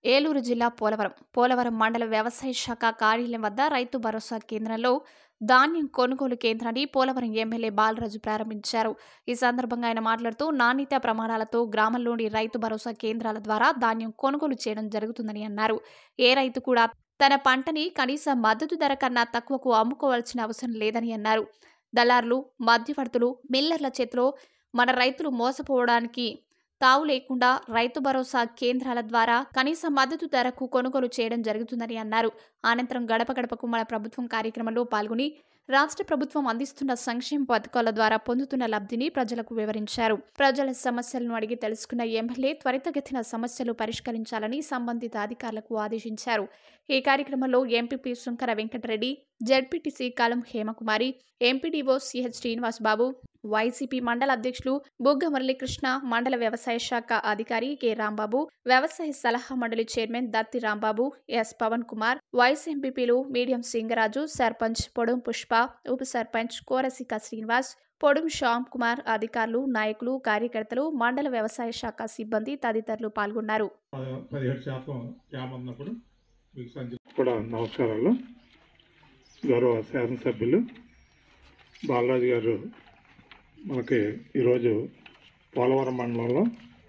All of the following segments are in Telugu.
ఏలూరు జిల్లా పోలవరం పోలవరం మండల వ్యవసాయ శాఖ కార్యాలయం వద్ద రైతు భరోసా కేంద్రంలో ధాన్యం కొనుగోలు కేంద్రాన్ని పోలవరం ఎమ్మెల్యే బాలరాజు ప్రారంభించారు ఈ సందర్భంగా ఆయన మాట్లాడుతూ నాణ్యత ప్రమాణాలతో గ్రామంలోని రైతు భరోసా కేంద్రాల ద్వారా ధాన్యం కొనుగోలు చేయడం జరుగుతుందని అన్నారు ఏ రైతు కూడా తన పంటని కనీస మద్దతు ధర కన్నా తక్కువకు అమ్ముకోవాల్సిన అవసరం లేదని అన్నారు దళారులు మధ్యవర్తులు మిల్లర్ల చేతిలో మన రైతులు మోసపోవడానికి తావు లేకుండా రైతు భరోసా కేంద్రాల ద్వారా కనీస మద్దతు ధరకు కొనుగోలు చేయడం జరుగుతుందని అన్నారు అనంతరం గడప గడపకు మన ప్రభుత్వం కార్యక్రమంలో పాల్గొని రాష్ట్ర ప్రభుత్వం అందిస్తున్న సంక్షేమ పథకాల ద్వారా పొందుతున్న లబ్ధిని ప్రజలకు వివరించారు ప్రజల సమస్యలను అడిగి తెలుసుకున్న ఎమ్మెల్యే త్వరితగతిన సమస్యలు పరిష్కరించాలని సంబంధిత అధికారులకు ఆదేశించారు ఈ కార్యక్రమంలో MPP Sunkara Venkata Reddy ZPTC Kalam Hemakumari MPDO CH Srinivas Babu YCP మండల అధ్యక్షులు బుగ్గ మురళీకృష్ణ మండల వ్యవసాయ శాఖ అధికారి కె రాంబాబు వ్యవసాయ సలహా మండలి chairman Datti Rambabu S Pavan Kumar vice ఎంపీపీలు మీడియం సింగరాజు సర్పంచ్ పొడుం పుష్ప ఉప సర్పంచ్ కోరసిక శ్రీనివాస్ పొడుం శ్యామ్ కుమార్ అధికారులు నాయకులు కార్యకర్తలు మండల వ్యవసాయ శాఖ సిబ్బంది తదితరులు పాల్గొన్నారు పది- పదిహేడు శాతం యామ్ అన్నప్పుడు మీకు సంచి కూడా నమస్కారాలు గౌరవ శాసనసభ్యులు బాలరాజు గారు మనకి ఈరోజు పోలవరం మండలంలో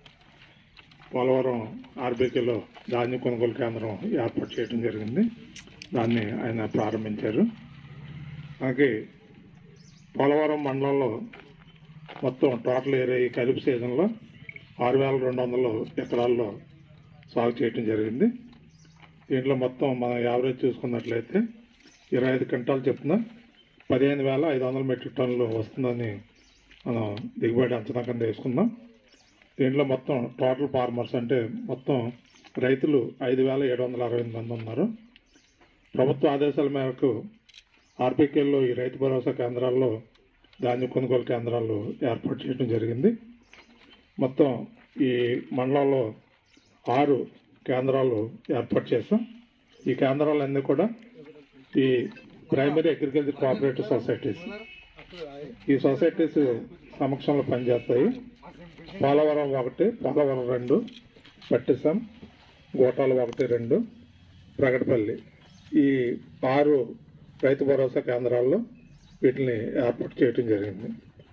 పోలవరం ఆర్బీకేలో ధాన్య కొనుగోలు కేంద్రం ఏర్పాటు చేయడం జరిగింది దాన్ని ఆయన ప్రారంభించారు మనకి పోలవరం మండలంలో మొత్తం టోటల్ ఏరియా ఈ ఖరీఫ్ సీజన్లో ఆరు వేల రెండు వందల ఎకరాల్లో సాగు చేయటం జరిగింది దీంట్లో మొత్తం మనం యావరేజ్ చూసుకున్నట్లయితే ఇరవై ఐదు క్వింటాలు చెప్తున్నా పదిహేను వేల ఐదు వందల మెట్రిక్ టన్నులు వస్తుందని మనం దిగుబడి అంచనా కింద వేసుకుందాం దీంట్లో మొత్తం టోటల్ ఫార్మర్స్ అంటే మొత్తం రైతులు ఐదు వేల ఏడు వందల అరవై ఎనిమిది మంది ఉన్నారు ప్రభుత్వ ఆదేశాల మేరకు ఆర్బీకేల్లో ఈ రైతు భరోసా కేంద్రాల్లో ధాన్య కొనుగోలు కేంద్రాలు ఏర్పాటు చేయడం జరిగింది మొత్తం ఈ మండలంలో ఆరు కేంద్రాలు ఏర్పాటు చేస్తాం ఈ కేంద్రాలన్నీ కూడా ఈ ప్రైమరీ అగ్రికల్చర్ కోఆపరేటివ్ సొసైటీస్ ఈ సొసైటీస్ సమక్షంలో పనిచేస్తాయి పోలవరం ఒకటి పోలవరం రెండు పట్టిసం గోటాలు ఒకటి రెండు ప్రగడపల్లి ఈ ఆరు రైతు భరోసా కేంద్రాల్లో వీటిని ఏర్పాటు చేయడం జరిగింది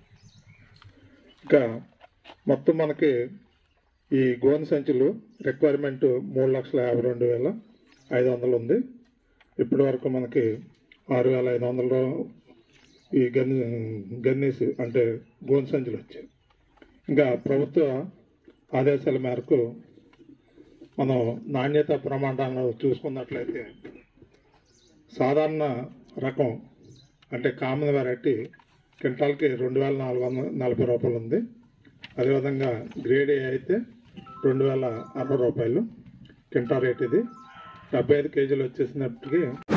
ఇంకా మొత్తం మనకి ఈ గోను సంచులు రిక్వైర్మెంట్ మూడు లక్షల యాభై రెండు వేల ఐదు వందలు ఉంది ఇప్పటి వరకు మనకి ఆరు వేల ఐదు వందలు ఈ గన్ గన్నీస్ అంటే గోను సంచులు వచ్చాయి ఇంకా ప్రభుత్వ ఆదేశాల మేరకు మనం నాణ్యత ప్రమాణాలను చూసుకున్నట్లయితే సాధారణ రకం అంటే కామన్ వెరైటీ క్వింటాల్కి రెండు వేల నాలుగు వందల నలభై రూపాయలు ఉంది అదేవిధంగా గ్రేడ్ ఏ అయితే రెండు వేల అరవై రూపాయలు క్వింటా రేట్ ఇది డెబ్బై ఐదు కేజీలు వచ్చేసినప్పటికీ